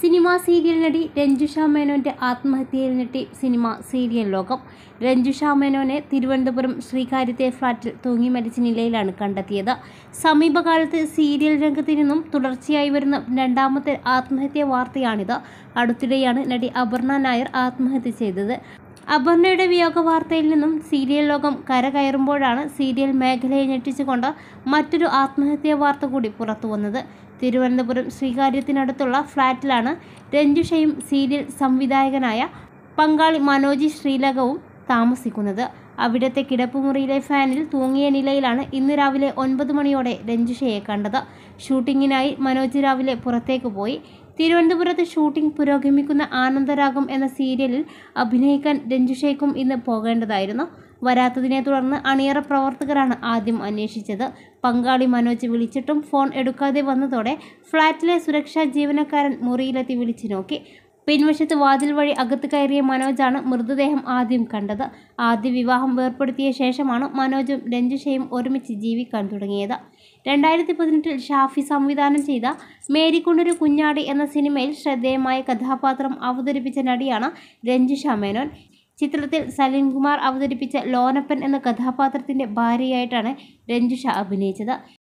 cinema serial നടി രഞ്ജുഷ മേനോന്റെ ആത്മഹത്യയിൽ ഞെട്ടി സിനിമ സീരിയൽ ലോകം രഞ്ജുഷ മേനോനെ തിരുവനന്തപുരം ശ്രീകാര്യത്തെ ഫ്ളാറ്റിൽ തൂങ്ങി മരിച്ച നിലയിലാണ് കണ്ടെത്തിയത് സമീപകാലത്ത് സീരിയൽ രംഗത്ത് നിന്നും തുടർച്ചയായി വരുന്ന രണ്ടാമത്തെ ആത്മഹത്യാ വാർത്തയാണിത് അടുത്തിടെയാണ് നടി അപർണ നായർ ആത്മഹത്യ ചെയ്തത് അപർണയുടെ വിയോഗ വാർത്തയിൽ നിന്നും സീരിയൽ ലോകം കരകയറുമ്പോഴാണ് സീരിയൽ മേഖലയെ ഞെട്ടിച്ചുകൊണ്ട് മറ്റൊരു ആത്മഹത്യാ വാർത്ത കൂടി പുറത്തു വന്നത് തിരുവനന്തപുരം ശ്രീകാര്യത്തിനടുത്തുള്ള ഫ്ളാറ്റിലാണ് രഞ്ജുഷയും സീരിയൽ സംവിധായകനായ പങ്കാളി മനോജി ശ്രീലകവും താമസിക്കുന്നത് അവിടുത്തെ കിടപ്പുമുറിയിലെ ഫാനിൽ തൂങ്ങിയ നിലയിലാണ് ഇന്ന് രാവിലെ ഒൻപത് മണിയോടെ രഞ്ജുഷയെ കണ്ടത് ഷൂട്ടിങ്ങിനായി മനോജ് രാവിലെ പുറത്തേക്ക് പോയി തിരുവനന്തപുരത്ത് ഷൂട്ടിംഗ് പുരോഗമിക്കുന്ന ആനന്ദരാഗം എന്ന സീരിയലിൽ അഭിനയിക്കാൻ രഞ്ജുഷയ്ക്കും ഇന്ന് പോകേണ്ടതായിരുന്നു വരാത്തതിനെ തുടർന്ന് അണിയറ പ്രവർത്തകരാണ് ആദ്യം അന്വേഷിച്ചത് പങ്കാളി മനോജ് വിളിച്ചിട്ടും ഫോൺ എടുക്കാതെ വന്നതോടെ ഫ്ളാറ്റിലെ സുരക്ഷാ ജീവനക്കാരൻ മുറിയിലെത്തി വിളിച്ചു നോക്കി പിൻവശത്ത് വാതിൽ വഴി അകത്ത് കയറിയ മനോജാണ് മൃതദേഹം ആദ്യം കണ്ടത് ആദ്യ വിവാഹം വേർപ്പെടുത്തിയ ശേഷമാണ് മനോജും രഞ്ജുഷയും ഒരുമിച്ച് ജീവിക്കാൻ തുടങ്ങിയത് രണ്ടായിരത്തി പതിനെട്ടിൽ ഷാഫി സംവിധാനം ചെയ്ത മേരിക്കൊണ്ടൊരു കുഞ്ഞാടി എന്ന സിനിമയിൽ ശ്രദ്ധേയമായ കഥാപാത്രം അവതരിപ്പിച്ച നടിയാണ് രഞ്ജുഷ മേനോൻ ചിത്രത്തിൽ സലീം കുമാർ അവതരിപ്പിച്ച ലോനപ്പൻ എന്ന കഥാപാത്രത്തിന്റെ ഭാര്യയായിട്ടാണ് രഞ്ജുഷ അഭിനയിച്ചത്